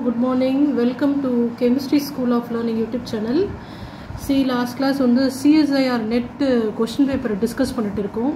good morning. Welcome to Chemistry School of Learning YouTube channel. சி last class வந்து CSIR NET question பேப்பரை discuss பண்ணிட்டு இருக்கோம்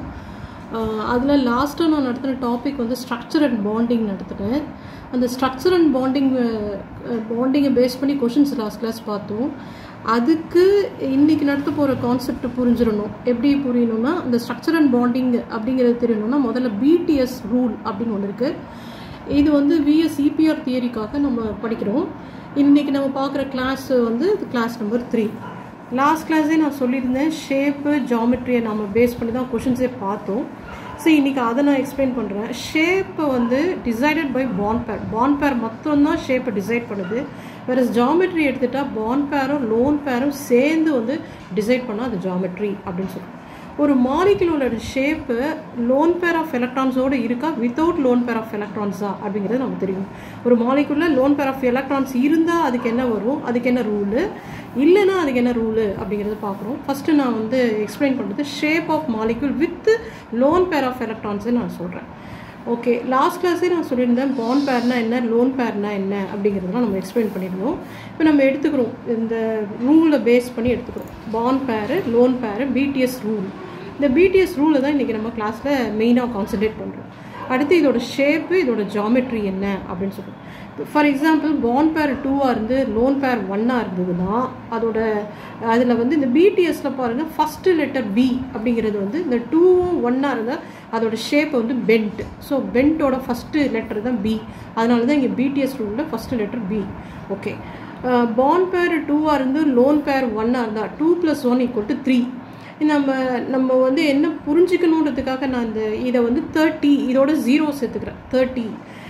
அதில் லாஸ்ட்டாக நான் நடத்தின டாபிக் வந்து ஸ்ட்ரக்சர் அண்ட் பாண்டிங் நடத்தினேன் அந்த ஸ்ட்ரக்சர் அண்ட் பாண்டிங் பாண்டிங்கை பேஸ் பண்ணி கொஷின்ஸ் லாஸ்ட் கிளாஸ் பார்த்தோம் அதுக்கு இன்றைக்கி நடத்த போகிற கான்செப்ட் புரிஞ்சிடணும் எப்படி புரியணும்னா அந்த ஸ்ட்ரக்சர் அண்ட் பாண்டிங் அப்படிங்கிறது தெரியணும்னா முதல்ல பிடிஎஸ் ரூல் அப்படின்னு ஒன்று இருக்குது இது வந்து விஎஸ் இபிஆர் தியரிக்காக நம்ம படிக்கிறோம் இன்றைக்கி நம்ம பார்க்குற கிளாஸ் வந்து கிளாஸ் நம்பர் த்ரீ லாஸ்ட் கிளாஸே நான் சொல்லியிருந்தேன் ஷேப்பு ஜாமெட்ரியை நம்ம பேஸ் பண்ணி தான் கொஷின்ஸே பார்த்தோம் ஸோ இன்றைக்கி அதை நான் எக்ஸ்பிளைன் பண்ணுறேன் ஷேப்பை வந்து டிசைடட் பை பான் பேர் பான் பேர் மட்டும்தான் ஷேப்பை டிசைட் பண்ணுது வேறு ஜாமெட்ரி எடுத்துட்டால் பான் பேரும் லோன் பேரும் சேர்ந்து வந்து டிசைட் பண்ணால் அது ஜாமெட்ரி அப்படின்னு சொல்லுவோம் ஒரு மாலிகுலோட ஷேப்பு லோன் பேர் ஆஃப் எலக்ட்ரான்ஸோடு இருக்கா வித்தவுட் லோன் பேர் ஆஃப் எலக்ட்ரான்ஸா அப்படிங்கிறது நமக்கு தெரியும் ஒரு மாலிகுலில் லோன் பேர் ஆஃப் எலக்ட்ரான்ஸ் இருந்தால் அதுக்கு என்ன வரும் அதுக்கு என்ன ரூலு இல்லைன்னா அதுக்கு என்ன ரூலு அப்படிங்கிறத பார்க்குறோம் ஃபஸ்ட்டு நான் வந்து எக்ஸ்பிளைன் பண்ணுறது shape of molecule with lone pair of எலக்ட்ரான்ஸை நான் சொல்கிறேன் ஓகே லாஸ்ட் கிளாஸே நான் சொல்லியிருந்தேன் பான் பேர்னா என்ன லோன் பேர்னா என்ன அப்படிங்கிறதெல்லாம் நம்ம எக்ஸ்பிளைன் பண்ணியிருந்தோம் இப்போ நம்ம எடுத்துக்கிறோம் இந்த ரூலை பேஸ் பண்ணி எடுத்துக்கிறோம் பான் பேரு லோன் பேரு பிடிஎஸ் ரூல் இந்த பிடிஎஸ் ரூலை தான் இன்றைக்கி நம்ம கிளாஸில் மெயினாக கான்சன்ட்ரேட் பண்ணுறோம் அடுத்து இதோட ஷேப்பு இதோட ஜாமெட்ரி என்ன அப்படின்னு சொல்லுவோம் ஃபார் எக்ஸாம்பிள் பான் பேர் டூவாக இருந்து லோன் பேர் ஒன்னாக இருந்ததுன்னா அதோட அதில் வந்து இந்த பிடிஎஸில் பாருங்கள் ஃபஸ்ட்டு லெட்டர் பி அப்படிங்கிறது வந்து இந்த டூவும் ஒன்னாக இருந்தால் அதோட ஷேப் வந்து பென்ட் ஸோ பென்ட்டோட ஃபஸ்ட்டு லெட்டர் தான் பி அதனால தான் இங்கே பிடிஎஸ் ரூலில் first letter B okay bond pair டூவாக இருந்து லோன் பேர் ஒன்னாக இருந்தால் two plus one equal to three நம்ம நம்ம வந்து என்ன புரிஞ்சுக்கணுன்றதுக்காக நான் இந்த இதை வந்து தேர்ட்டி இதோட ஜீரோ சேர்த்துக்கிறேன் தேர்ட்டி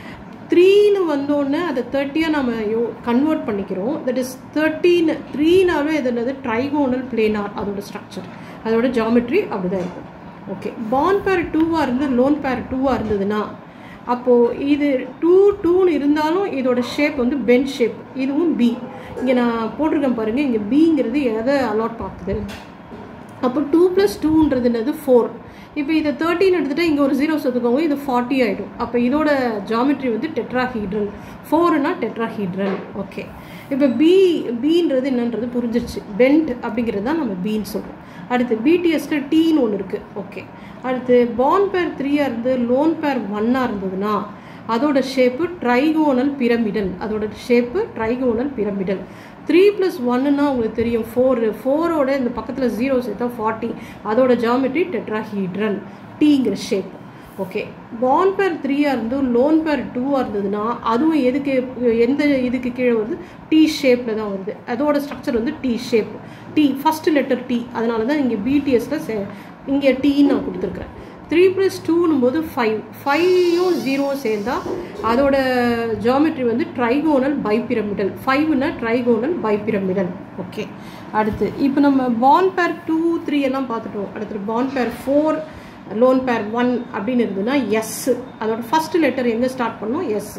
த்ரீன்னு வந்தோடனே அதை தேர்ட்டியாக நம்ம யோ கன்வெர்ட் பண்ணிக்கிறோம் தட் இஸ் தேர்ட்டின்னு த்ரீனாவே இது என்னது ட்ரைகோனல் பிளேனார் அதோட ஸ்ட்ரக்சர் அதோட ஜாமெட்ரி அப்படி தான் இருக்கும் ஓகே பான் பேர் டூவாக இருந்து லோன் பேர் டூவாக இருந்ததுன்னா அப்போது இது டூ டூன்னு இருந்தாலும் இதோட ஷேப் வந்து பென் ஷேப் இதுவும் பி இங்கே நான் போட்டிருக்கேன் பாருங்கள் இங்கே பிங்கிறது எதை அலாட் பார்க்குது அப்போ டூ ப்ளஸ் டூன்றது என்னது ஃபோர் இப்போ இதை தேர்ட்டின் எடுத்துகிட்டா இங்கே ஒரு ஜீரோ சேர்த்துக்கோங்க இது ஃபார்ட்டி ஆகிடும் அப்போ இதோட ஜாமெட்ரி வந்து டெட்ராஹீட்ரல் ஃபோருனா டெட்ராஹீட்ரல் ஓகே இப்போ பி பீன்றது என்னன்றது புரிஞ்சிருச்சு பென்ட் அப்படிங்கிறது தான் நம்ம பீன்னு சொல்கிறோம் அடுத்து பிடிஎஸ்க்கு டீன்னு ஒன்று இருக்குது ஓகே அடுத்து பான் பேர் த்ரீயாக இருந்து லோன் பேர் ஒன்னாக இருந்ததுன்னா அதோட ஷேப்பு ட்ரைகோனல் பிரமிடல் அதோட shape trigonal pyramidal three plus ஒன்னுனா உங்களுக்கு தெரியும் ஃபோர் ஃபோரோட இந்த பக்கத்தில் ஜீரோ சேர்த்தா ஃபார்ட்டி அதோட ஜாமெட்ரி டெட்ராஹீட்ரல் டீங்கிற ஷேப் ஓகே பான் பேர் த்ரீயாக இருந்து லோன் பேர் டூவாக இருந்ததுன்னா அதுவும் எதுக்கு எந்த இதுக்கு கீழே வருது டி ஷேப்பில் தான் வருது அதோட ஸ்ட்ரக்சர் வந்து T shape T first letter T அதனால தான் இங்கே பிடிஎஸில் சே இங்கே டீன்னு நான் கொடுத்துருக்குறேன் த்ரீ ப்ளஸ் டூனும் போது ஃபைவ் ஃபைவும் ஜீரோவும் சேர்ந்தா அதோட ஜாமெட்ரி வந்து ட்ரைகோனல் பைபிரமிடல் ஃபைவ்னா ட்ரைகோனல் பைபிரமிடல் ஓகே அடுத்து இப்போ நம்ம பான் பேர் டூ த்ரீ எல்லாம் பார்த்துட்டோம் அடுத்து பான் பேர் ஃபோர் லோன் பேர் ஒன் அப்படின்னு இருந்ததுன்னா எஸ் அதோட ஃபர்ஸ்ட் லெட்டர் எங்கே ஸ்டார்ட் பண்ணோம் எஸ்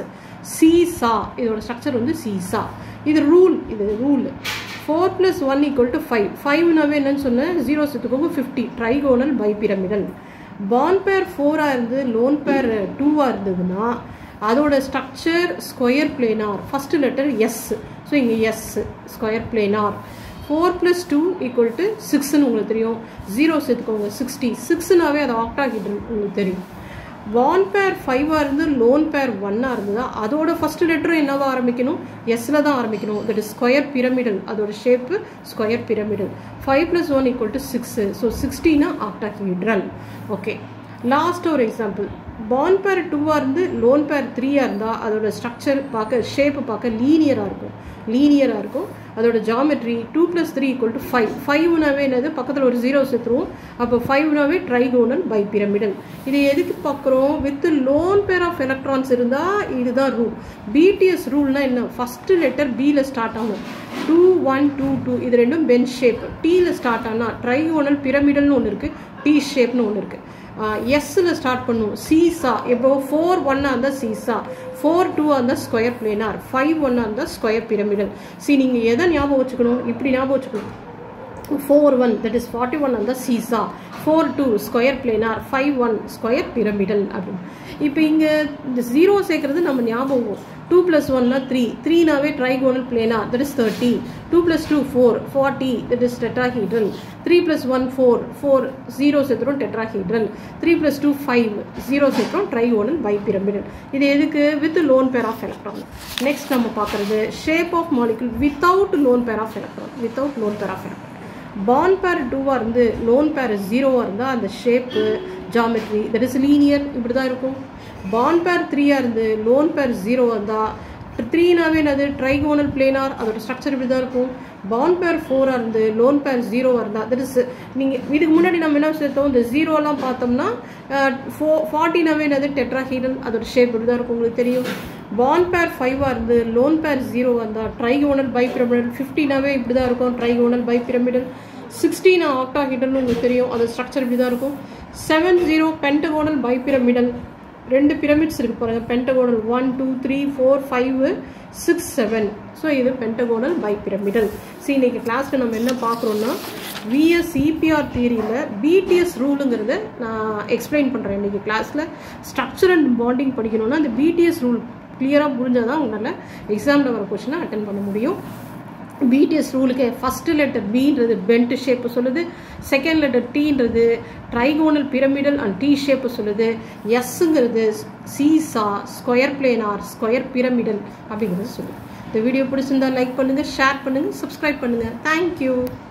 சீசா இதோட ஸ்ட்ரக்சர் வந்து சீசா இது ரூல் இது rule four plus one equal to five ஃபைவ்னாவே என்னன்னு சொன்னேன் ஜீரோ சேர்த்துக்கோங்க ஃபிஃப்டி ட்ரைகோனல் பைபிரமிடல் பான் பேர் ஃபோராக இருந்து லோன் பேர் டூவாக இருந்ததுன்னா அதோட structure square planar first letter S so இங்கே S square planar four plus two equal to சிக்ஸ்ன்னு உங்களுக்கு தெரியும் ஜீரோ சேர்த்துக்கோங்க சிக்ஸ்டி சிக்ஸ்னாவே அது ஆக்டாகிட்ரல் உங்களுக்கு தெரியும் பான் பேர் ஃபைவாக இருந்து லோன் பேர் ஒன்னாக இருந்ததா அதோட ஃபஸ்ட் லெட்டரும் என்னவா ஆரம்பிக்கணும் எஸ்ல தான் ஆரம்பிக்கணும் தட் இஸ் ஸ்கொயர் பிரமிடல் அதோட shape square pyramidal five plus one equal to six so சிக்ஸ்டினா ஆக்டாஹீட்ரல் ஓகே லாஸ்ட் ஒரு எக்ஸாம்பிள் பான் பேர் டூவாக இருந்து லோன் பேர் த்ரீயாக இருந்தால் அதோட ஸ்ட்ரக்சர் பார்க்க ஷேப்பு பார்க்க லீனியராக இருக்கும் லீனியராக இருக்கும் அதோட geometry two plus three equal to five ஃபைவ்னாவே என்னது பக்கத்தில் ஒரு ஜீரோ சேர்த்துருவோம் அப்போ ஃபைவ்னாவே ட்ரைகோனல் பை பிரமிடல் இது எதுக்கு பார்க்குறோம் with lone pair of electrons இருந்தால் இதுதான் ரூல் பிடிஎஸ் ரூல்னா என்ன ஃபஸ்ட்டு லெட்டர் பியில் ஸ்டார்ட் ஆகும் டூ ஒன் டூ டூ இது ரெண்டும் பென் ஷேப் டீயில் ஸ்டார்ட் ஆனால் ட்ரைகோனல் பிரமிடல்னு ஒன்று இருக்குது டி ஷேப்னு ஒன்று இருக்குது எஸ்ஸில் ஸ்டார்ட் பண்ணுவோம் சீசா இப்போ ஃபோர் ஒன்னாக இருந்தால் சீசா ஃபோர் டூவாக இருந்தால் ஸ்கொயர் பிளேனார் ஃபைவ் ஒன்னாக இருந்தால் ஸ்கொயர் பிரமிடல் சி நீங்கள் எதை ஞாபகம் வச்சுக்கணும் இப்படி ஞாபகம் வச்சுக்கணும் four one that is forty one இருந்தால் seesaw four two square planar five one square pyramidal அப்படின்னு இப்போ இங்கே இந்த ஜீரோ சேர்க்கறது நம்ம ஞாபகம் டூ ப்ளஸ் ஒன்னா த்ரீ த்ரீனாவே trigonal planar that is thirty two plus two four forty that is tetrahedral three plus one four four zero சேர்த்துறோம் tetrahedral three plus two five zero சேர்த்துறோம் ட்ரைகோனல் பை பிரமிடல் இது எதுக்கு with lone pair of electron next நம்ம பார்க்குறது shape of molecule without lone pair of electron without lone pair of electron bond pair டூவாக இருந்து lone pair ஜீரோவாக இருந்தால் அந்த shape geometry that is linear இப்படி தான் இருக்கும் பான் பேர் த்ரீயாக இருந்து லோன் பேர் ஜீரோவாக இருந்தால் த்ரீனாவே என்னது ட்ரைகோனல் பிளேனார் அதோட ஸ்ட்ரக்சர் இப்படி தான் இருக்கும் பான் பேர் ஃபோராக இருந்து லோன் பேர் ஜீரோவாக இருந்தால் தட் இஸ் நீங்கள் இதுக்கு முன்னாடி நம்ம என்ன சேர்த்தோம் இந்த ஜீரோலாம் பார்த்தோம்னா ஃபோ ஃபார்ட்டினாவே என்னது டெட்ராஹீடல் அதோட ஷேப் இப்படி தான் இருக்கும் உங்களுக்கு தெரியும் பான் பேர் ஃபைவாக இருந்து லோன் பேர் ஜீரோவாக இருந்தால் ட்ரைகோனல் பை பிரமிடல் ஃபிஃப்டினாவே இப்படி தான் இருக்கும் ட்ரைகோனல் பை பிரமிடல் சிக்ஸ்டீன் ஆக்டாஹீடல்னு உங்களுக்கு தெரியும் அது ஸ்ட்ரக்சர் இப்படி தான் இருக்கும் seven zero pentagonal bipyramidal ரெண்டு பிரமிட்ஸ் இருக்கு பாருங்க pentagonal one two three four five six seven so இது பென்டகோனல் பை பிரமிடல் ஸோ இன்னைக்கு கிளாஸில் நம்ம என்ன பார்க்குறோன்னா விஎஸ் இபிஆர் தியரியில் பிடிஎஸ் ரூலுங்கிறத நான் எக்ஸ்பிளைன் பண்ணுறேன் இன்றைக்கி கிளாஸில் ஸ்ட்ரக்சர் அண்ட் பாண்டிங் படிக்கணும்னா அந்த பிடிஎஸ் ரூல் கிளியராக புரிஞ்சால் தான் உங்களால் எக்ஸாமில் வர கொஷினை அட்டன் பண்ண முடியும் பிடிஎஸ் ரூலுக்கு ஃபஸ்ட்டு லெட்டர் பின்றது பென்ட் ஷேப்பு சொல்லுது செகண்ட் லெட்டர் டீன்றது trigonal pyramidal and T shape சொல்லுது எஸ்ஸுங்கிறது seesaw square planar square pyramidal அப்படிங்கிறது சொல்லுது இந்த வீடியோ பிடிச்சிருந்தா லைக் பண்ணுங்கள் ஷேர் பண்ணுங்கள் சப்ஸ்கிரைப் பண்ணுங்கள் தேங்க்யூ